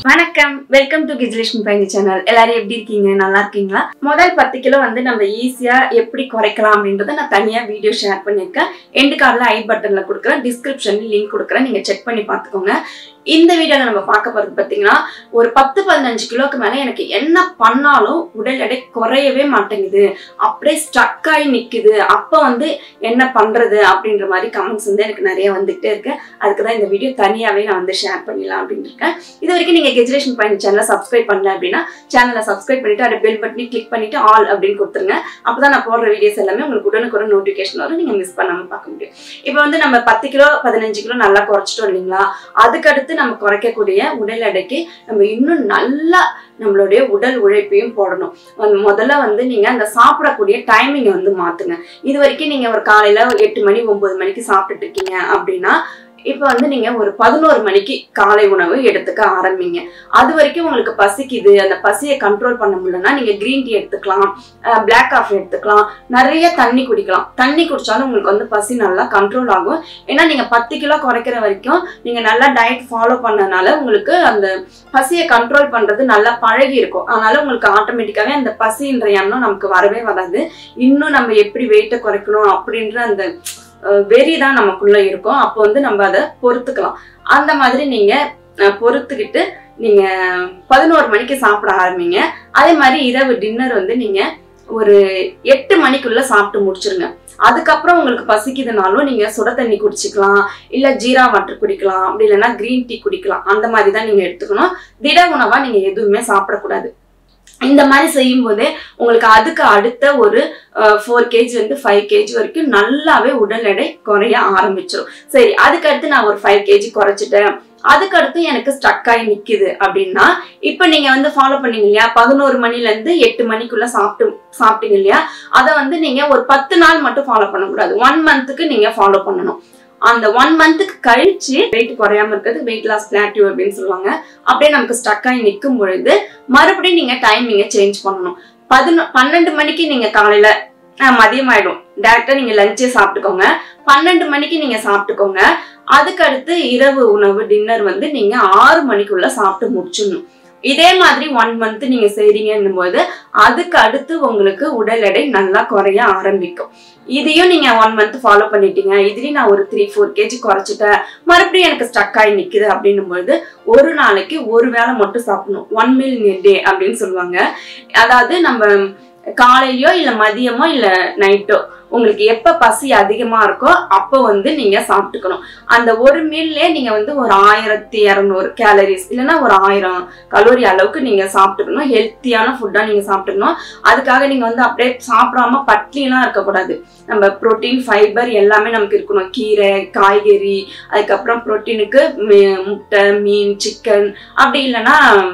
வணக்கம் welcome to கிஜ்லேஷன் பயணி channel எல்லாரும் எப்படி இருக்கீங்க நல்லா இருக்கீங்களா முதல் பத்து கிலோ வந்து நம்ம ஈஸியா எப்படி குறைக்கலாம் அப்படின்றத நான் தனியா வீடியோ ஷேர் பண்ணியிருக்கேன் எண்டு கார்டில் ஐ பட்டன்ல கொடுக்குறேன் டிஸ்கிரிப்ஷன்ல லிங்க் கொடுக்குறேன் நீங்க செக் பண்ணி பார்த்துக்கோங்க இந்த வீடியோல நம்ம பார்க்க போறது பார்த்தீங்கன்னா ஒரு பத்து பதினஞ்சு கிலோக்கு மேல எனக்கு என்ன பண்ணாலும் உடல் எடை குறையவே மாட்டேங்குது அப்படியே ஸ்டக் ஆகி நிக்குது அப்ப வந்து என்ன பண்றது அப்படின்ற மாதிரி கமெண்ட்ஸ் வந்து எனக்கு நிறைய வந்துகிட்டே இருக்கு அதுக்கு தான் இந்த வீடியோ தனியாவே நான் வந்து ஷேர் பண்ணிடலாம் அப்படின்னு இருக்கேன் இது வரைக்கும் நீங்க கெஜுலேஷன் பாயிண்ட் சேனலை சப்ஸ்கிரைப் பண்ணல அப்படின்னா சேனலை சப்ஸ்கிரைப் பண்ணிட்டு அதை பெல் பட்டனி கிளிக் பண்ணிட்டு ஆல் அப்படின்னு கொடுத்துருங்க அப்பதான் நான் போடுற வீடியோஸ் எல்லாமே உங்களுக்கு உடனுக்குடன் நோட்டிஃபிகேஷன் வரும் நீங்க மிஸ் பண்ணாம பார்க்க முடியும் இப்போ வந்து நம்ம பத்து கிலோ பதினஞ்சு கிலோ நல்லா குறைச்சிட்டோம் இல்லைங்களா அதுக்கடுத்து நம்ம குறைக்கக்கூடிய உடல் எடைக்கு நம்ம இன்னும் நல்லா நம்மளுடைய உடல் உழைப்பையும் போடணும் வந்து முதல்ல வந்து நீங்க அந்த சாப்பிடக்கூடிய டைமிங்கை வந்து மாத்துங்க இது வரைக்கும் நீங்க ஒரு காலையில ஒரு எட்டு மணி ஒன்பது மணிக்கு சாப்பிட்டுட்டு இருக்கீங்க அப்படின்னா இப்போ வந்து நீங்க ஒரு பதினோரு மணிக்கு காலை உணவு எடுத்துக்க ஆரம்பிங்க அது வரைக்கும் உங்களுக்கு பசிக்குது அந்த பசியை கண்ட்ரோல் பண்ண முடியலன்னா நீங்க கிரீன் டீ எடுத்துக்கலாம் பிளாக் காஃபி எடுத்துக்கலாம் நிறைய தண்ணி குடிக்கலாம் தண்ணி குடிச்சாலும் உங்களுக்கு வந்து பசி நல்லா கண்ட்ரோல் ஆகும் ஏன்னா நீங்க பத்து கிலோ குறைக்கிற வரைக்கும் நீங்க நல்லா டயட் ஃபாலோ பண்ணனால உங்களுக்கு அந்த பசியை கண்ட்ரோல் பண்றது நல்லா பழகி இருக்கும் அதனால உங்களுக்கு ஆட்டோமேட்டிக்காவே அந்த பசின்ற எண்ணம் நமக்கு வரவே வராது இன்னும் நம்ம எப்படி வெயிட்டை குறைக்கணும் அப்படின்ற அந்த அஹ், வெறி தான் நமக்குள்ள இருக்கும் அப்போ வந்து நம்ம அதை பொறுத்துக்கலாம் அந்த மாதிரி நீங்க அஹ், பொறுத்துக்கிட்டு நீங்க பதினோரு மணிக்கு சாப்பிட ஆரம்பிங்க அதே மாதிரி இரவு டின்னர் வந்து நீங்க ஒரு எட்டு மணிக்குள்ள சாப்பிட்டு முடிச்சிருங்க அதுக்கப்புறம் உங்களுக்கு பசிக்குதுனாலும் நீங்க சுட தண்ணி குடிச்சிக்கலாம் இல்ல ஜீரா வாட்டர் குடிக்கலாம் அப்படி இல்லைன்னா கிரீன் டீ குடிக்கலாம் அந்த மாதிரி தான் நீங்க எடுத்துக்கணும் திட உணவா நீங்க எதுவுமே சாப்பிடக்கூடாது இந்த மாதிரி செய்யும் போதே உங்களுக்கு அதுக்கு அடுத்த ஒரு ஃபோர் கேஜி வந்து ஃபைவ் கேஜி வரைக்கும் நல்லாவே உடல் எடை குறைய ஆரம்பிச்சிடும் சரி அதுக்கு அடுத்து நான் ஒரு ஃபைவ் கேஜி குறைச்சிட்டேன் அதுக்கடுத்து எனக்கு ஸ்டக் ஆகி நிக்குது அப்படின்னா இப்போ நீங்க வந்து ஃபாலோ பண்ணீங்க இல்லையா பதினோரு மணில இருந்து எட்டு மணிக்குள்ள சாப்பிட்டு சாப்பிட்டீங்க இல்லையா அதை வந்து நீங்க ஒரு பத்து நாள் மட்டும் ஃபாலோ பண்ணக்கூடாது ஒன் மந்த்துக்கு நீங்க ஃபாலோ பண்ணணும் அந்த ஒன் மந்த்துக்கு கழிச்சு வெயிட் குறையாம இருக்கிறது வெயிட் லாஸ் பிளாட்டியூ அப்படின்னு சொல்லுவாங்க அப்படியே நமக்கு ஸ்டக் ஆகி நிற்கும் பொழுது மறுபடியும் நீங்க டைமிங்கை சேஞ்ச் பண்ணணும் பதினொ பன்னெண்டு மணிக்கு நீங்க காலையில ஆஹ், மதியம் ஆயிடும் டேரக்டா நீங்க லஞ்சே சாப்பிட்டுக்கோங்க பன்னெண்டு மணிக்கு நீங்க சாப்பிட்டுக்கோங்க அதுக்கு அடுத்து இரவு உணவு டின்னர் வந்து நீங்க ஆறு மணிக்குள்ள சாப்பிட்டு முடிச்சிடணும் இதே மாதிரி ஒன் மந்த் நீங்க செய்றீங்கன்னும் போது அதுக்கு அடுத்து உங்களுக்கு உடல் எடை நல்லா குறைய ஆரம்பிக்கும் இதையும் நீங்க ஒன் மந்த் ஃபாலோ பண்ணிட்டீங்க இதுலயும் நான் ஒரு த்ரீ ஃபோர் கேஜி குறைச்சிட்டேன் மறுபடியும் எனக்கு ஸ்டக் ஆகி நிக்குது அப்படின்னும் பொழுது ஒரு நாளைக்கு ஒரு வேளை மட்டும் சாப்பிடணும் ஒன் மீல் டே அப்படின்னு சொல்லுவாங்க அதாவது நம்ம காலையிலயோ இல்ல மதியமோ இல்ல நைட்டோ உங்களுக்கு எப்ப பசி அதிகமா இருக்கோ அப்போ வந்து நீங்க சாப்பிட்டுக்கணும் அந்த ஒரு மீல்லே நீங்க வந்து ஒரு ஆயிரத்தி இரநூறு கேலரிஸ் இல்லைன்னா ஒரு ஆயிரம் கலோரி அளவுக்கு நீங்க சாப்பிட்டுக்கணும் ஹெல்த்தியான ஃபுட்டா நீங்க சாப்பிட்டுக்கணும் அதுக்காக நீங்க வந்து அப்படியே சாப்பிடாம பட்னிலாம் இருக்கக்கூடாது நம்ம புரோட்டீன் ஃபைபர் எல்லாமே நமக்கு இருக்கணும் கீரை காய்கறி அதுக்கப்புறம் புரோட்டீனுக்கு முட்டை மீன் சிக்கன் அப்படி இல்லைன்னா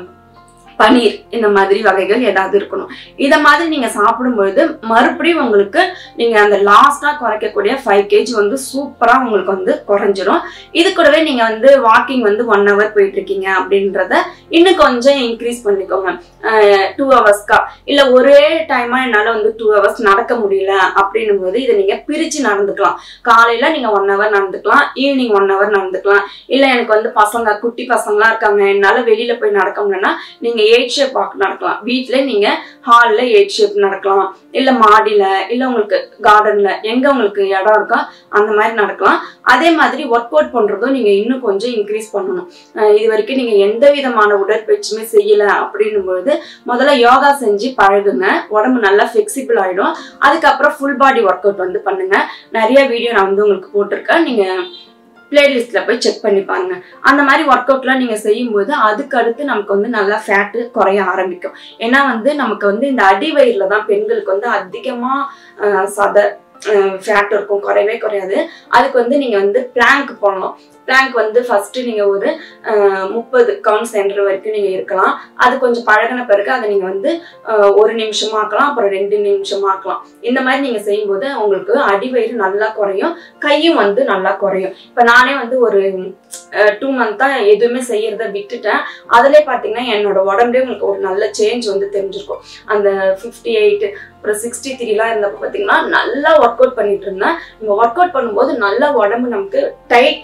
பனீர் இந்த மாதிரி வகைகள் ஏதாவது இருக்கணும் இத மாதிரி நீங்க சாப்பிடும்பொழுது மறுபடியும் உங்களுக்கு நீங்க அந்த லாஸ்டா குறைக்கக்கூடிய ஃபைவ் கேஜி வந்து சூப்பரா உங்களுக்கு வந்து குறைஞ்சிரும் இது கூடவே நீங்க வந்து வாக்கிங் வந்து ஒன் ஹவர் போயிட்டு இருக்கீங்க அப்படின்றத இன்னும் கொஞ்சம் இன்க்ரீஸ் பண்ணிக்கோங்க டூ ஹவர்ஸ்க்கா இல்ல ஒரே டைமா என்னால வந்து டூ ஹவர்ஸ் நடக்க முடியல அப்படின்னும் போது இதை நீங்க பிரிச்சு நடந்துக்கலாம் காலையில நீங்க ஒன் ஹவர் நடந்துக்கலாம் ஈவினிங் ஒன் ஹவர் நடந்துக்கலாம் இல்ல எனக்கு வந்து பசங்க குட்டி பசங்களா இருக்காங்க என்னால வெளியில போய் நடக்க முடியலன்னா நீங்க எயிட் ஷேப் வாக் நடக்கலாம் வீட்ல நீங்க ஹால்ல எயிட் ஷேப் நடக்கலாம் இல்ல மாடியில இல்ல உங்களுக்கு கார்டன்ல எங்க உங்களுக்கு இடம் இருக்கோ அந்த மாதிரி நடக்கலாம் அதே மாதிரி ஒர்க் அவுட் பண்றதும் நீங்க இன்னும் கொஞ்சம் இன்க்ரீஸ் பண்ணணும் அஹ் இது வரைக்கும் நீங்க எந்த விதமான உடற்பயிற்சியுமே செய்யல அப்படின்னும் பொழுது முதல்ல யோகா செஞ்சு பழகுங்க உடம்பு நல்லா ஃபிளெக்சிபிள் ஆயிடும் அதுக்கப்புறம் ஃபுல் பாடி ஒர்க் அவுட் வந்து பண்ணுங்க நிறைய வீடியோ நான் வந்து உங்களுக்கு போட்டிருக்கேன் நீங்க பிளேலிஸ்ட்ல போய் செக் பண்ணி பாருங்க அந்த மாதிரி ஒர்க் அவுட்லாம் நீங்க செய்யும்போது அதுக்கு அடுத்து நமக்கு வந்து நல்லா ஃபேட்டு குறைய ஆரம்பிக்கும் ஏன்னா வந்து நமக்கு வந்து இந்த அடிவயிறுல தான் பெண்களுக்கு வந்து அதிகமா அஹ், சத ஃபேட் இருக்கும் குறையவே குறையாது அதுக்கு வந்து நீங்க வந்து பிளாங்க் போடணும் பிளாங்க் வந்து ஃபர்ஸ்ட் நீங்க ஒரு அஹ், முப்பது கவுண்ட் சென்டர் வரைக்கும் நீங்க இருக்கலாம் அது கொஞ்சம் பழகின பிறகு அதை நீங்க வந்து அஹ், ஒரு நிமிஷமா ஆக்கலாம் அப்புறம் ரெண்டு நிமிஷமா ஆக்கலாம் இந்த மாதிரி நீங்க செய்யும்போது உங்களுக்கு அடிவயிறு நல்லா குறையும் கையும் வந்து நல்லா குறையும் இப்ப நானே வந்து ஒரு டூ மந்த்தா எதுவுமே செய்யறத விட்டுட்டேன் அதுல பாத்தீங்கன்னா என்னோட உடம்புலயே உங்களுக்கு ஒரு நல்ல சேஞ்ச் வந்து தெரிஞ்சிருக்கும் அந்த ஃபிஃப்டி எயிட் அப்புறம் சிக்ஸ்டி த்ரீலாம் இருந்தப்போ பார்த்தீங்கன்னா நல்லா ஒர்க் அவுட் பண்ணிட்டு இருந்தேன் நம்ம ஒர்க் அவுட் பண்ணும்போது நல்லா உடம்பு நமக்கு டைட்டாக ஆகும்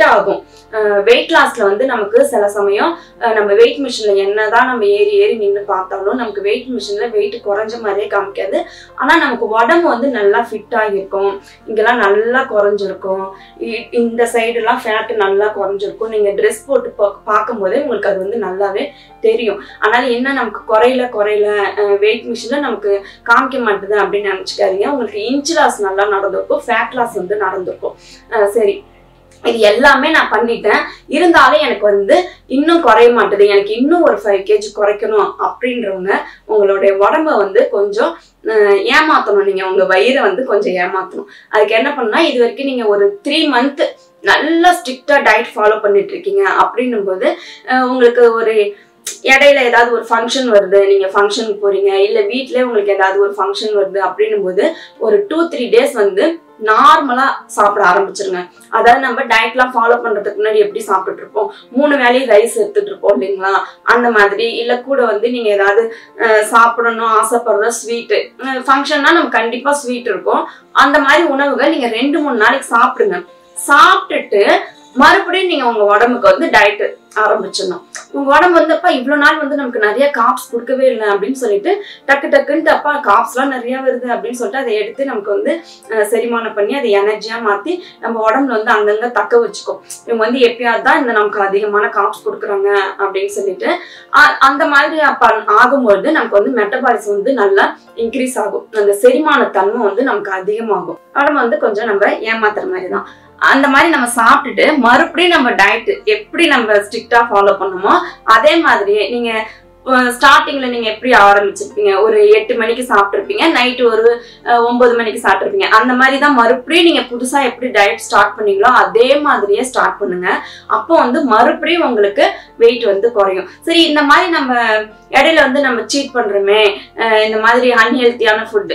வெயிட் லாஸ்ல வந்து நமக்கு சில சமயம் அஹ், நம்ம வெயிட் மிஷின்ல என்னதான் நம்ம ஏறி ஏறி நின்று பார்த்தாலும் நமக்கு வெயிட் மிஷின்ல வெயிட் குறைஞ்ச மாதிரியே காமிக்காது ஆனா நமக்கு உடம்பு வந்து நல்லா ஃபிட் ஆகியிருக்கும் இங்கெல்லாம் நல்லா குறைஞ்சிருக்கும் இ- இந்த சைடுலாம் ஃபேட் நல்லா குறைஞ்சிருக்கும் நீங்க ட்ரெஸ் போட்டு பா- பார்க்கும்போதே உங்களுக்கு அது வந்து நல்லாவே தெரியும் அதனால என்ன நமக்கு குறையில குறையில வெயிட் மிஷின்ல நமக்கு காமிக்க மாட்டுது அப்படின்னு நினைச்சுக்காதீங்க உங்களுக்கு இன்ச் லாஸ் நல்லா நடந்திருக்கும் ஃபேட் லாஸ் வந்து நடந்திருக்கும் அஹ் சரி இது எல்லாமே நான் பண்ணிட்டேன் இருந்தாலும் எனக்கு வந்து இன்னும் குறைய மாட்டுது எனக்கு இன்னும் ஒரு ஃபைவ் கேஜி குறைக்கணும் அப்படின்றவங்க உங்களுடைய உடம்ப வந்து கொஞ்சம் அஹ், ஏமாத்தணும் நீங்க உங்க வயிறை வந்து கொஞ்சம் ஏமாத்தணும் அதுக்கு என்ன பண்ணா இது வரைக்கும் நீங்க ஒரு த்ரீ மந்த் நல்லா ஸ்ட்ரிக்டா டயட் ஃபாலோ பண்ணிட்டு இருக்கீங்க அப்படின்னும் போது அஹ், உங்களுக்கு ஒரு இடையில ஏதாவது ஒரு ஃபங்க்ஷன் வருது நீங்க ஃபங்க்ஷனுக்கு போறீங்க இல்ல வீட்லயே உங்களுக்கு ஏதாவது ஒரு ஃபங்க்ஷன் வருது அப்படின்னும் போது ஒரு டூ த்ரீ டேஸ் வந்து நார்மலா சாப்பிட ஆரம்பிச்சிருங்க அதாவது நம்ம டயட்லாம் ஃபாலோ பண்றதுக்கு முன்னாடி எப்படி சாப்பிட்டுட்டு இருப்போம் மூணு வேளையும் ரைஸ் எடுத்துட்டு இருப்போம் இல்லைங்களா அந்த மாதிரி இல்ல கூட வந்து நீங்க ஏதாவது அஹ், சாப்பிடணும் ஆசைப்படுற ஸ்வீட்டு ஃபங்க்ஷன்னா நம்ம கண்டிப்பா ஸ்வீட் இருக்கும் அந்த மாதிரி உணவுகள் நீங்க ரெண்டு மூணு நாளைக்கு சாப்பிடுங்க சாப்பிட்டுட்டு மறுபடியும் நீங்க உங்க உடம்புக்கு வந்து டயட் ஆரம்பிச்சிடணும் உங்க உடம்பு வந்து அப்பா இவ்வளவு நாள் வந்து நமக்கு நிறைய காப்ஸ் கொடுக்கவே இல்லை அப்படின்னு சொல்லிட்டு டக்கு டக்குன்ட்டு அப்பா காப்ஸ்லாம் நிறைய வருது அப்படின்னு சொல்லிட்டு அதை எடுத்து நமக்கு வந்து அஹ், செரிமானம் பண்ணி அதை எனர்ஜியா மாத்தி நம்ம உடம்புல வந்து அங்கங்க தக்க வச்சுக்கும் இவங்க வந்து எப்பயாவது தான் இந்த நமக்கு அதிகமான காப்ஸ் கொடுக்குறாங்க அப்படின்னு சொல்லிட்டு அ- அந்த மாதிரி அப்ப ஆகும்பொழுது நமக்கு வந்து மெட்டபாலிசம் வந்து நல்லா இன்க்ரீஸ் ஆகும் அந்த செரிமான தன்மை வந்து நமக்கு அதிகமாகும் உடம்பு வந்து கொஞ்சம் நம்ம ஏமாத்துற மாதிரி தான் அந்த மாதிரி நம்ம சாப்பிட்டுட்டு மறுபடியும் நம்ம டயட் எப்படி நம்ம ஸ்ட்ரிக்டா ஃபாலோ பண்ணுமோ அதே மாதிரியே நீங்க ஸ்டார்டிங்ல நீங்க எப்படி ஆரம்பிச்சிருப்பீங்க ஒரு எட்டு மணிக்கு சாப்பிட்டுருப்பீங்க நைட்டு ஒரு அஹ், ஒன்பது மணிக்கு சாப்பிட்டுருப்பீங்க அந்த மாதிரி தான் மறுபடியும் நீங்க புதுசா எப்படி டயட் ஸ்டார்ட் பண்ணீங்களோ அதே மாதிரியே ஸ்டார்ட் பண்ணுங்க அப்போ வந்து மறுபடியும் உங்களுக்கு வெயிட் வந்து குறையும் சரி இந்த மாதிரி நம்ம இடையில வந்து நம்ம சீட் பண்றோமே அஹ், இந்த மாதிரி அன்ஹெல்த்தியான ஃபுட்டு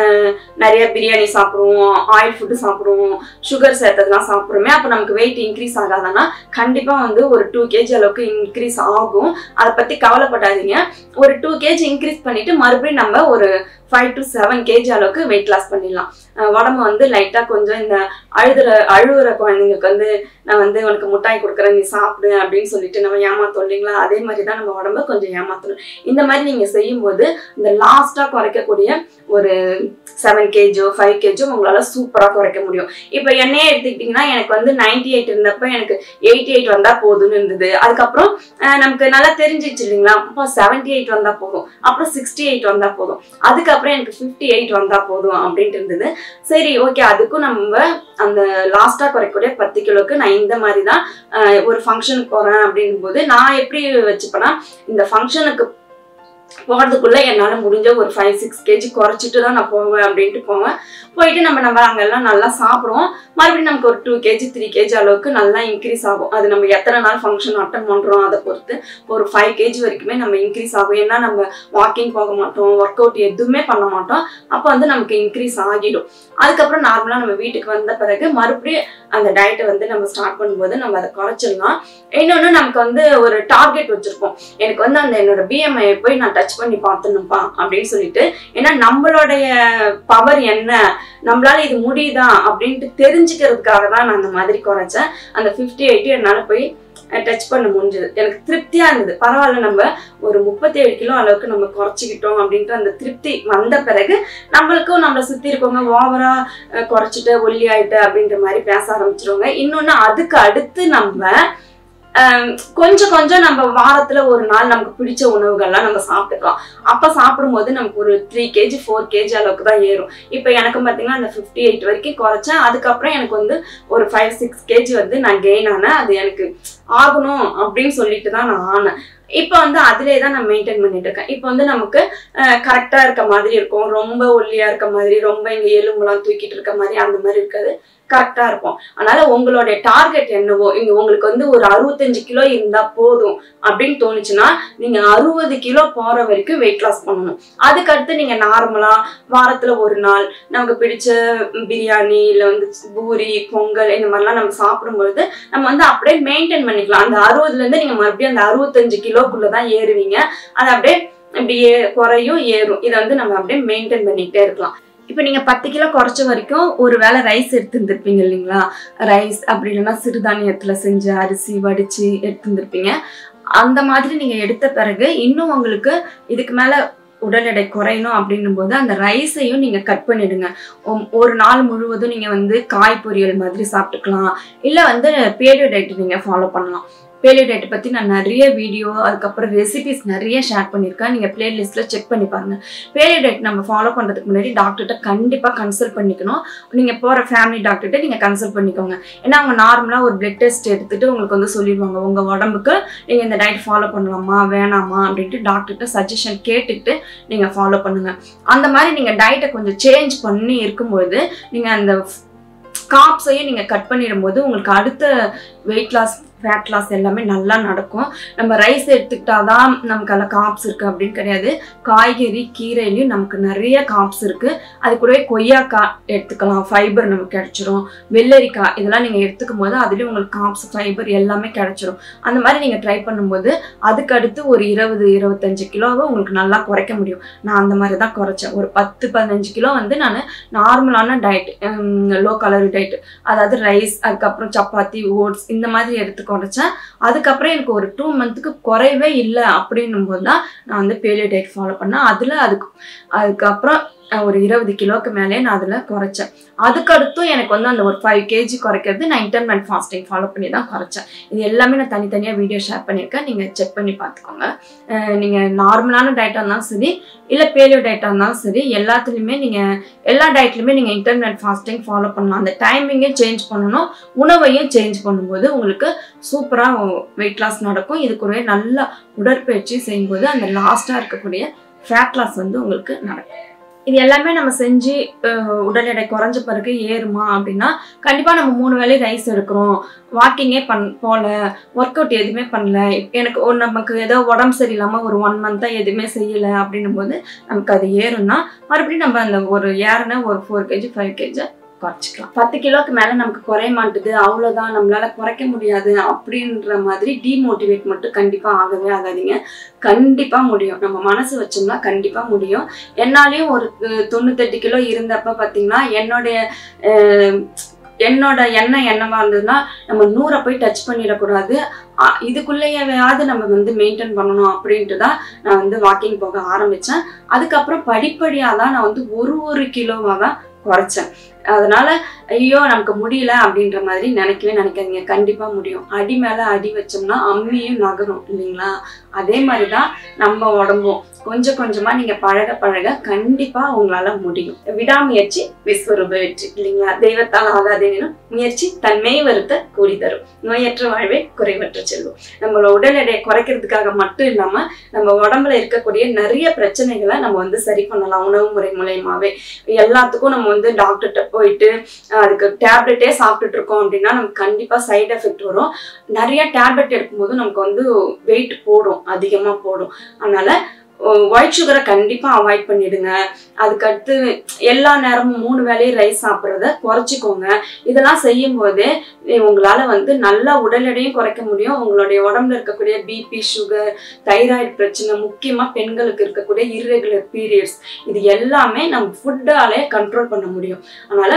நிறைய பிரியாணி சாப்பிடுவோம் ஆயில் ஃபுட்டு சாப்பிடுவோம் சுகர் சேர்த்ததெல்லாம் சாப்பிட்றோமே அப்போ நமக்கு வெயிட் இன்க்ரீஸ் ஆகாதானா கண்டிப்பா வந்து ஒரு டூ கேஜி அளவுக்கு இன்க்ரீஸ் ஆகும் அதை பத்தி கவலைப்படாதீங்க ஒரு டூ கேஜி இன்க்ரீஸ் பண்ணிட்டு மறுபடியும் நம்ம ஒரு ஃபைவ் டு செவன் கேஜி அளவுக்கு வெயிட் லாஸ் பண்ணிடலாம் அஹ் உடம்பு வந்து லைட்டா கொஞ்சம் இந்த அழுதுற அழுகுற குழந்தைங்களுக்கு வந்து நான் வந்து உனக்கு முட்டாய் கொடுக்குறேன் நீ சாப்பிடு அப்படின்னு சொல்லிட்டு நம்ம ஏமாத்தோம் இல்லைங்களா அதே மாதிரி தான் நம்ம உடம்ப கொஞ்சம் ஏமாத்தணும் இந்த மாதிரி நீங்க செய்யும்போது இந்த லாஸ்டா குறைக்கக்கூடிய ஒரு செவன் கேஜோ ஃபைவ் கேஜோ உங்களால சூப்பரா குறைக்க முடியும் இப்போ என்னையே எடுத்துக்கிட்டிங்கன்னா எனக்கு வந்து நைன்டி எயிட் இருந்தப்ப எனக்கு எயிட்டி எயிட் வந்தா போதும்னு இருந்தது அதுக்கப்புறம் அஹ், நமக்கு நல்லா தெரிஞ்சிச்சு இல்லைங்களா அப்போ செவன்டி எயிட் வந்தா போதும் அப்புறம் சிக்ஸ்டி எயிட் வந்தா போதும் அதுக்கப்புறம் எனக்கு ஃபிஃப்டி எயிட் வந்தா போதும் அப்படின்ட்டு இருந்தது சரி ஓகே அதுக்கும் நம்ம அந்த லாஸ்டா குறைக்கக்கூடிய பத்து கிலோக்கு நான் இந்த மாதிரி தான் அஹ், ஒரு ஃபங்க்ஷனுக்கு போறேன் அப்படின்னும் போது நான் எப்படி வச்சுப்பேன்னா இந்த ஃபங்க்ஷனுக்கு போகிறதுக்குள்ள என்னால் முடிஞ்ச ஒரு ஃபைவ் சிக்ஸ் கேஜி குறைச்சிட்டு தான் நான் போவேன் அப்படின்ட்டு போவேன் போயிட்டு நம்ம நம்ம அங்கெல்லாம் நல்லா சாப்பிடுவோம் மறுபடியும் நமக்கு ஒரு டூ கேஜி த்ரீ கேஜி அளவுக்கு நல்லா இன்க்ரீஸ் ஆகும் அது நம்ம எத்தனை நாள் ஃபங்க்ஷன் அட்டன் பண்ணுறோம் அதை பொறுத்து ஒரு ஃபைவ் கேஜி வரைக்குமே நம்ம இன்க்ரீஸ் ஆகும் ஏன்னா நம்ம வாக்கிங் போக மாட்டோம் ஒர்க் அவுட் எதுவுமே பண்ண மாட்டோம் அப்போ வந்து நமக்கு இன்க்ரீஸ் ஆகிடும் அதுக்கப்புறம் நார்மலாக நம்ம வீட்டுக்கு வந்த பிறகு மறுபடியும் அந்த டயட்டை வந்து நம்ம ஸ்டார்ட் பண்ணும்போது நம்ம அதை குறைச்சிடலாம் இன்னொன்று நமக்கு வந்து ஒரு டார்கெட் வச்சுருப்போம் எனக்கு வந்து அந்த என்னோட பிஎம்ஐ போய் நான் டச் பண்ணி பார்த்துணும்ப்பா அப்படின்னு சொல்லிட்டு ஏன்னா நம்மளுடைய பவர் என்ன நம்மளால இது முடியுதா அப்படின்ட்டு தெரிஞ்சுக்கிறதுக்காக தான் நான் அந்த மாதிரி குறைச்சேன் அந்த ஃபிஃப்டி எயிட்டி என்னால் போய் டச் பண்ண முடிஞ்சது எனக்கு திருப்தியா இருந்தது பரவாயில்ல நம்ம ஒரு முப்பத்தி ஏழு கிலோ அளவுக்கு நம்ம குறைச்சிக்கிட்டோம் அப்படின்ற அந்த திருப்தி வந்த பிறகு நம்மளுக்கும் நம்மளை சுத்தி இருக்கவங்க ஓவரா குறைச்சிட்டு ஒல்லி ஆயிட்டு அப்படின்ற மாதிரி பேச ஆரம்பிச்சிருவாங்க இன்னொன்னு அதுக்கு அடுத்து நம்ம ஆஹ், கொஞ்சம் கொஞ்சம் நம்ம வாரத்துல ஒரு நாள் நமக்கு பிடிச்ச உணவுகள்லாம் நம்ம சாப்பிட்டுக்கலாம் அப்ப சாப்பிடும்போது நமக்கு ஒரு த்ரீ கேஜி ஃபோர் கேஜி அளவுக்கு தான் ஏறும் இப்போ எனக்கு பார்த்தீங்கன்னா அந்த ஃபிஃப்டி எயிட் வரைக்கும் குறைச்சேன் அதுக்கப்புறம் எனக்கு வந்து ஒரு ஃபைவ் சிக்ஸ் கேஜி வந்து நான் கெயின் ஆனேன் அது எனக்கு ஆகணும் அப்படின்னு சொல்லிட்டு தான் நான் ஆனேன் இப்போ வந்து அதிலே தான் நான் மெயின்டைன் பண்ணிட்டு இருக்கேன் இப்போ வந்து நமக்கு கரெக்டாக இருக்க மாதிரி இருக்கும் ரொம்ப ஒல்லியாக இருக்க மாதிரி ரொம்ப இங்கே எலும்புலாம் தூக்கிட்டு இருக்க மாதிரி அந்த மாதிரி இருக்காது கரெக்டாக இருப்போம் அதனால உங்களுடைய டார்கெட் என்னவோ இங்கே உங்களுக்கு வந்து ஒரு அறுபத்தஞ்சு கிலோ இருந்தால் போதும் அப்படின்னு தோணுச்சுன்னா நீங்கள் அறுபது கிலோ போகிற வரைக்கும் வெயிட் லாஸ் பண்ணணும் அதுக்கடுத்து நீங்கள் நார்மலாக வாரத்தில் ஒரு நாள் நமக்கு பிடிச்ச பிரியாணி இல்லை வந்து பூரி பொங்கல் இந்த மாதிரிலாம் நம்ம சாப்பிடும்பொழுது நம்ம வந்து அப்படியே மெயின்டைன் பண்ணிக்கலாம் அந்த அறுபதுலேருந்து நீங்கள் மறுபடியும் அந்த அறுபத்தஞ்சு கிலோக்குள்ளே தான் ஏறுவீங்க அது அப்படியே இப்படியே குறையும் ஏறும் இதை வந்து நம்ம அப்படியே மெயின்டைன் பண்ணிக்கிட்டே இருக்கலாம் இப்போ நீங்கள் பத்து கிலோ குறைச்ச வரைக்கும் ஒரு வேளை ரைஸ் எடுத்துருந்துருப்பீங்க இல்லைங்களா ரைஸ் அப்படி இல்லைன்னா சிறுதானியத்தில் செஞ்ச அரிசி வடித்து எடுத்துருந்துருப்பீங்க அந்த மாதிரி நீங்கள் எடுத்த பிறகு இன்னும் உங்களுக்கு இதுக்கு மேலே உடல் எடை குறையணும் அப்படின்னும் போது அந்த ரைஸையும் நீங்கள் கட் பண்ணிடுங்க ஒம்- ஒரு நாள் முழுவதும் நீங்கள் வந்து காய் பொரியல் மாதிரி சாப்பிட்டுக்கலாம் இல்லை வந்து பேடியோ டயட் நீங்கள் ஃபாலோ பண்ணலாம் பேலியோ டயட் பற்றி நான் நிறைய வீடியோ அதுக்கப்புறம் ரெசிபிஸ் நிறைய ஷேர் பண்ணியிருக்கேன் நீங்கள் பிளேலிஸ்ட்டில் செக் பண்ணி பாருங்கள் பேலியோ டயட் நம்ம ஃபாலோ பண்ணுறதுக்கு முன்னாடி டாக்டர்கிட்ட கண்டிப்பாக கன்சல்ட் பண்ணிக்கணும் நீங்கள் போகிற ஃபேமிலி டாக்டர்கிட்ட நீங்கள் கன்சல்ட் பண்ணிக்கோங்க ஏன்னா அவங்க நார்மலாக ஒரு பிளட் டெஸ்ட் எடுத்துட்டு உங்களுக்கு வந்து சொல்லிடுவாங்க உங்கள் உடம்புக்கு நீங்கள் இந்த டயட் ஃபாலோ பண்ணலாமா வேணாமா அப்படின்ட்டு டாக்டர்கிட்ட சஜஷன் கேட்டுட்டு நீங்கள் ஃபாலோ பண்ணுங்கள் அந்த மாதிரி நீங்கள் டயட்டை கொஞ்சம் சேஞ்ச் பண்ணி இருக்கும்போது நீங்கள் அந்த காப்ஸையும் நீங்கள் கட் பண்ணிடும்போது உங்களுக்கு அடுத்த வெயிட் லாஸ் ஃபேட் லாஸ் எல்லாமே நல்லா நடக்கும் நம்ம ரைஸ் எடுத்துக்கிட்டாதான் நமக்கு அதில் காப்ஸ் இருக்குது அப்படின்னு கிடையாது காய்கறி கீரையிலையும் நமக்கு நிறைய காப்ஸ் இருக்குது அது கூடவே கொய்யாக்காய் எடுத்துக்கலாம் ஃபைபர் நமக்கு கிடைச்சிரும் வெள்ளரிக்காய் இதெல்லாம் நீங்கள் எடுத்துக்கும் போது அதுலேயும் உங்களுக்கு காப்ஸ் ஃபைபர் எல்லாமே கிடைச்சிரும் அந்த மாதிரி நீங்கள் ட்ரை பண்ணும்போது அதுக்கு அடுத்து ஒரு இருபது இருபத்தஞ்சு கிலோவை உங்களுக்கு நல்லா குறைக்க முடியும் நான் அந்த மாதிரி தான் குறைச்சேன் ஒரு பத்து பதினஞ்சு கிலோ வந்து நான் நார்மலான டயட் லோ கலரி டயட் அதாவது ரைஸ் அதுக்கப்புறம் சப்பாத்தி ஓட்ஸ் இந்த மாதிரி எடுத்து குறைச்சேன் அதுக்கப்புறம் எனக்கு ஒரு டூ மந்த்துக்கு குறையவே இல்லை அப்படின்னும் போது தான் நான் வந்து பேலியோ டயட் ஃபாலோ பண்ணேன் அதில் அதுக்கு அதுக்கப்புறம் அஹ், ஒரு இருபது கிலோக்கு மேலே நான் அதில் குறைச்சேன் அதுக்கடுத்தும் எனக்கு வந்து அந்த ஒரு ஃபைவ் கேஜி குறைக்கிறது நான் இன்டர்மெண்ட் ஃபாஸ்டிங் ஃபாலோ பண்ணி தான் குறைச்சேன் இது எல்லாமே நான் தனித்தனியாக வீடியோ ஷேர் பண்ணியிருக்கேன் நீங்கள் செக் பண்ணி பார்த்துக்கோங்க நீங்கள் நார்மலான டயட்டாக இருந்தாலும் சரி இல்லை பேலியோ டயட்டாக இருந்தாலும் சரி எல்லாத்துலேயுமே நீங்கள் எல்லா டயட்லையுமே நீங்கள் இன்டர்நெட் ஃபாஸ்டிங் ஃபாலோ பண்ணலாம் அந்த டைமிங்கே சேஞ்ச் பண்ணணும் உணவையும் சேஞ்ச் பண்ணும்போது உங்களுக்கு சூப்பராக வெயிட் லாஸ் நடக்கும் இதுக்குரிய நல்ல உடற்பயிற்சி செய்யும்போது அந்த லாஸ்ட்டாக இருக்கக்கூடிய ஃபேட் லாஸ் வந்து உங்களுக்கு நடக்கும் இது எல்லாமே நம்ம செஞ்சு அஹ், உடல் எடை குறைஞ்ச பிறகு ஏறுமா அப்படின்னா கண்டிப்பாக நம்ம மூணு வேளை ரைஸ் எடுக்கிறோம் வாக்கிங்கே பண் போகல ஒர்க் அவுட் எதுவுமே பண்ணல எனக்கு ஒரு நமக்கு ஏதோ உடம்பு சரியில்லாமல் ஒரு ஒன் மந்த்தாக எதுவுமே செய்யலை அப்படின்னும் போது நமக்கு அது ஏறும்னா மறுபடியும் நம்ம அந்த ஒரு ஏறுன ஒரு ஃபோர் கேஜி ஃபைவ் கேஜி குறைச்சிக்கலாம் பத்து கிலோக்கு மேலே நமக்கு குறைய மாட்டுது அவ்வளோதான் நம்மளால குறைக்க முடியாது அப்படின்ற மாதிரி டிமோட்டிவேட் மட்டும் கண்டிப்பாக ஆகவே ஆகாதீங்க கண்டிப்பாக முடியும் நம்ம மனசு வச்சோம்னா கண்டிப்பாக முடியும் என்னாலையும் ஒரு அஹ், தொண்ணூத்தெட்டு கிலோ இருந்தப்ப பார்த்தீங்கன்னா என்னுடைய அஹ், என்னோட எண்ணம் என்னவா இருந்ததுன்னா நம்ம நூறை போய் டச் பண்ணிடக்கூடாது அ- இதுக்குள்ளேயாவது நம்ம வந்து மெயின்டைன் பண்ணணும் அப்படின்ட்டு தான் நான் வந்து வாக்கிங் போக ஆரம்பித்தேன் அதுக்கப்புறம் படிப்படியாக தான் நான் வந்து ஒரு ஒரு கிலோவாக தான் குறைச்சேன் அதனால ஐயோ நமக்கு முடியல அப்படின்ற மாதிரி நினைக்கவே நினைக்காதீங்க கண்டிப்பா முடியும் அடி மேல அடி வச்சோம்னா அம்மியும் நகரும் இல்லைங்களா அதே மாதிரி தான் நம்ம உடம்பும் கொஞ்சம் கொஞ்சமா நீங்க பழக பழக கண்டிப்பா உங்களால முடியும் விடாமுயற்சி விஸ்வரூப வெற்றி இல்லைங்களா தெய்வத்தால் ஆகாதேனும் முயற்சி தன்மை வருத்த கூடி தரும் நோயற்ற வாழ்வே குறைவற்ற செல்வம் நம்மளோட உடல் எடையை குறைக்கிறதுக்காக மட்டும் இல்லாம நம்ம உடம்புல இருக்கக்கூடிய நிறைய பிரச்சனைகளை நம்ம வந்து சரி பண்ணலாம் உணவு முறை மூலயமாவே எல்லாத்துக்கும் நம்ம வந்து டாக்டர்கிட்ட போயிட்டு அஹ், அதுக்கு டேப்லெட்டே சாப்பிட்டுட்டு இருக்கோம் அப்படின்னா நமக்கு கண்டிப்பா சைடு எஃபெக்ட் வரும் நிறைய டேப்லெட் எடுக்கும்போது நமக்கு வந்து வெயிட் போடும் அதிகமா போடும் அதனால ஒயிட் சுகரை கண்டிப்பா அவாய்ட் பண்ணிடுங்க அதுக்கடுத்து எல்லா நேரமும் மூணு வேளையும் ரைஸ் சாப்பிட்றத குறைச்சிக்கோங்க இதெல்லாம் செய்யும் போதே உங்களால வந்து நல்ல உடல் எடையும் குறைக்க முடியும் உங்களுடைய உடம்புல இருக்கக்கூடிய பிபி சுகர் தைராய்டு பிரச்சனை முக்கியமா பெண்களுக்கு இருக்கக்கூடிய irregular பீரியட்ஸ் இது எல்லாமே நம்ம ஃபுட்டாலே கண்ட்ரோல் பண்ண முடியும் அதனால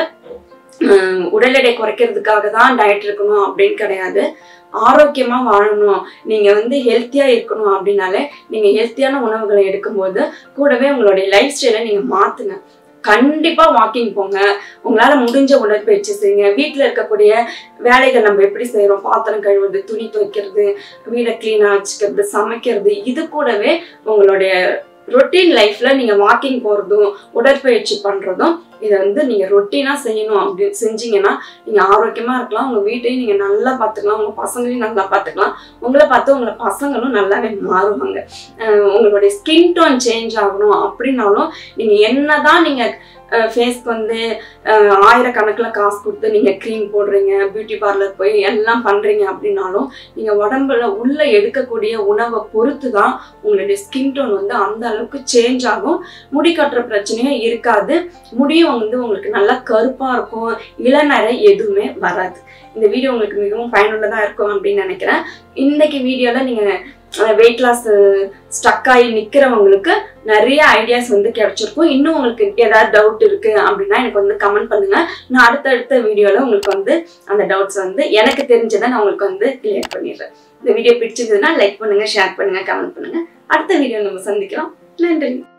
ஹம், உடல் எடை குறைக்கிறதுக்காக தான் டயட் இருக்கணும் அப்படின்னு கிடையாது ஆரோக்கியமா வாழணும் நீங்க வந்து ஹெல்த்தியா இருக்கணும் அப்படின்னாலே நீங்க ஹெல்த்தியான உணவுகளை எடுக்கும்போது கூடவே உங்களுடைய லைஃப் ஸ்டைலை நீங்க மாத்துங்க கண்டிப்பா வாக்கிங் போங்க உங்களால முடிஞ்ச உடற்பயிற்சி செய்யுங்க வீட்ல இருக்கக்கூடிய வேலைகள் நம்ம எப்படி செய்றோம் பாத்திரம் கழுவுறது துணி துவைக்கிறது வீடை கிளீனா வச்சுக்கிறது சமைக்கிறது இது கூடவே உங்களுடைய ரொட்டீன் லைஃப்ல நீங்க வாக்கிங் போறதும் உடற்பயிற்சி பண்றதும் இதை வந்து நீங்க ரொட்டீனா செய்யணும் அப்படின்னு செஞ்சீங்கன்னா நீங்க ஆரோக்கியமா இருக்கலாம் உங்க வீட்டையும் நீங்க நல்லா பாத்துக்கலாம் உங்க பசங்களையும் நல்லா பாத்துக்கலாம் உங்களை பார்த்து உங்களை பசங்களும் நல்லாவே மாறுவாங்க அஹ் உங்களுடைய ஸ்கின் டோன் சேஞ்ச் ஆகணும் அப்படின்னாலும் நீங்க என்னதான் நீங்க ஃபேஸ்க்கு வந்து அஹ் ஆயிரக்கணக்கில் காசு கொடுத்து நீங்கள் க்ரீம் போடுறீங்க பியூட்டி பார்லர் போய் எல்லாம் பண்ணுறீங்க அப்படின்னாலும் நீங்கள் உடம்புல உள்ள எடுக்கக்கூடிய உணவை பொறுத்து தான் உங்களுடைய ஸ்கின் டோன் வந்து அந்த அளவுக்கு சேஞ்ச் ஆகும் முடி கட்டுற பிரச்சனையும் இருக்காது முடியும் வந்து உங்களுக்கு நல்லா கருப்பாக இருக்கும் இளநரை எதுவுமே வராது இந்த வீடியோ உங்களுக்கு மிகவும் பயனுள்ளதாக இருக்கும் அப்படின்னு நினைக்கிறேன் இன்னைக்கு வீடியோவில் நீங்கள் வெயிட் லாஸ் ஸ்டக் ஆகி நிற்கிறவங்களுக்கு நிறைய ஐடியாஸ் வந்து கிடைச்சிருக்கும் இன்னும் உங்களுக்கு ஏதாவது டவுட் இருக்கு அப்படின்னா எனக்கு வந்து கமெண்ட் பண்ணுங்க நான் அடுத்தடுத்த வீடியோவில் உங்களுக்கு வந்து அந்த டவுட்ஸ் வந்து எனக்கு தெரிஞ்சதை நான் உங்களுக்கு வந்து கிளியர் பண்ணிடுறேன் இந்த வீடியோ பிடிச்சிருந்ததுன்னா லைக் பண்ணுங்க ஷேர் பண்ணுங்க கமெண்ட் பண்ணுங்க அடுத்த வீடியோ நம்ம சந்திக்கலாம் நன்றி